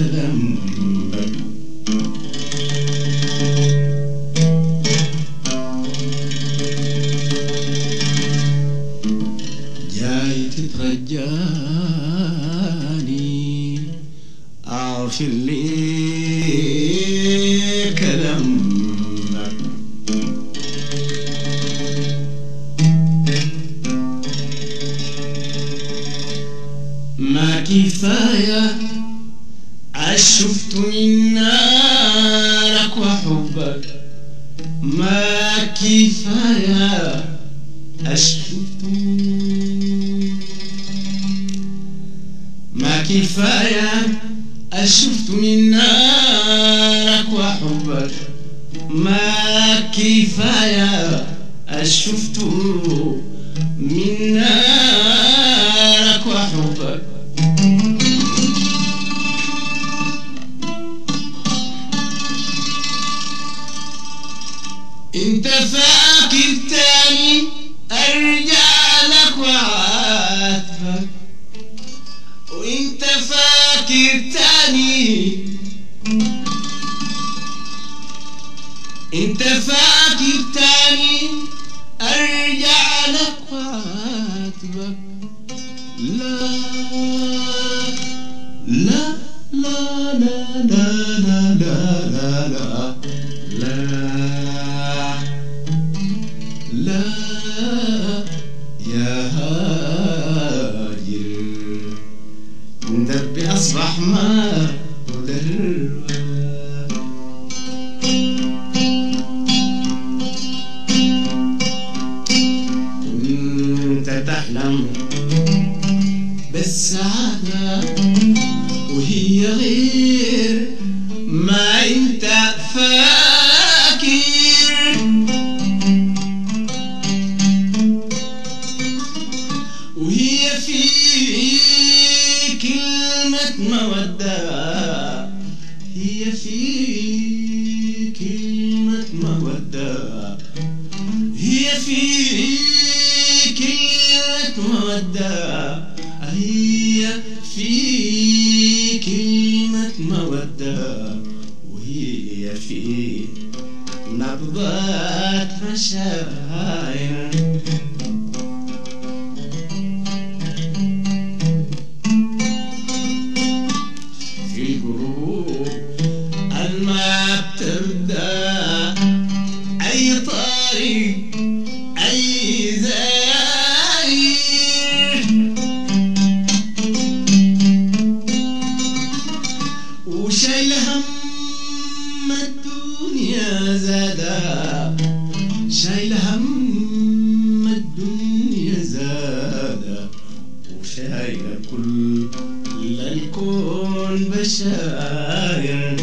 كلام جاي تترجاني اغفر لي كلامك ما كفاية عشفت من نارك وحبك ما كفاية أشفت ما كفاية أشفت من نارك وحبك ما كفاية أشفت من نارك وحبك انت فاكر تاني ارجع لك وعاتبك وانت فاكر تاني انت فاكر تاني ارجع لك وعاتبك لا لا لا لا لا لا لا لا لا لا يا هاجر دربي أصبح ما ودر كنت تحلم بالسعادة وهي غير ما انت فاكر وهي في كلمة مودة هي في كلمة مودة هي في كلمة مودة هي في كلمة مودة وهي في نبضات مشاعر في القلوب الما بتبدا اي طريق اي زاير وشايل هم الدنيا زادا شايل هم الدنيا زادا وشايل كل الكون بشاير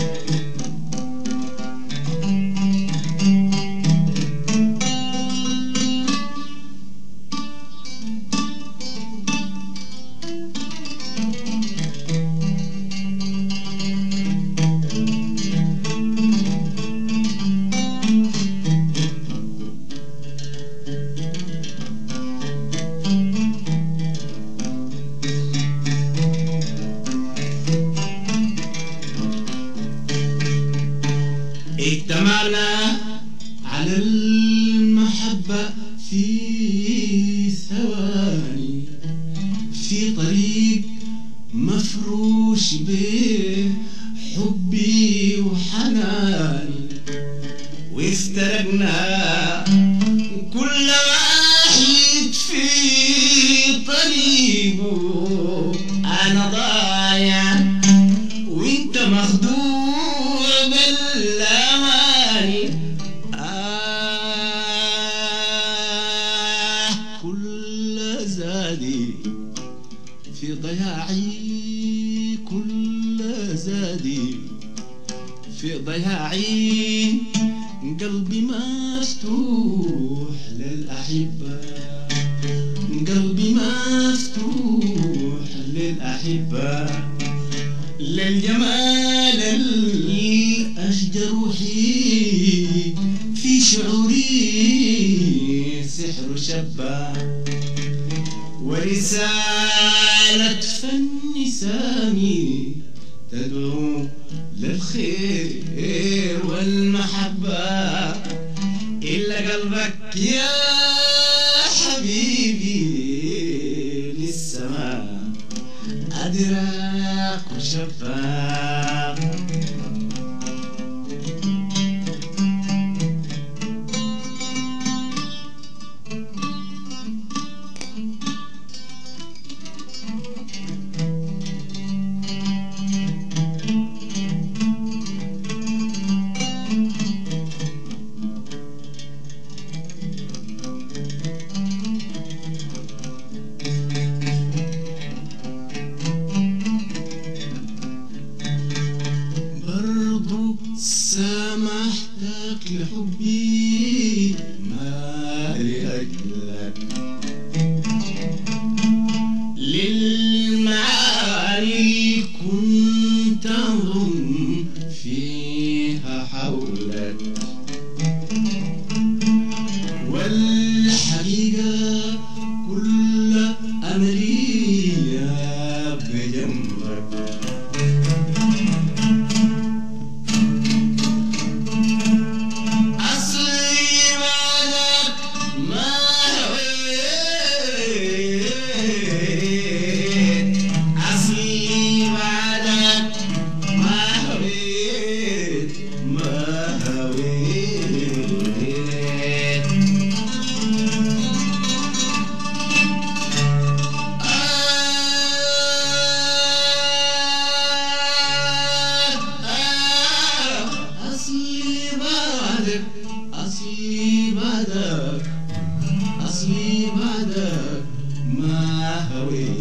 اجتمعنا على المحبة في ثواني في طريق مفروش بحبي وحناني وافترقنا كل واحد في طريقه أنا ضايع وانت مخدوع بالأماني آه كل زادي في ضياعي كل زادي في ضياعي قلبي مفتوح للأحبة قلبي مفتوح للأحبة للجمال الأشجر روحي في شعوري سحر شبه ورسالة فن سامي تدعو للخير والمحبة إلا قلبك يا حبيبي للسماء أدراك وشفاق برضو سامحتك لحبي ما لأجلك للمعاني كنت أظن فيها حولك والحقيقة كل أمري يا بجنبك أصلي بعدك ما هويت أصلي بعدك ما هويت ما هويت أصلي بعدك أصلي بعدك أصلي بعدك ما هويت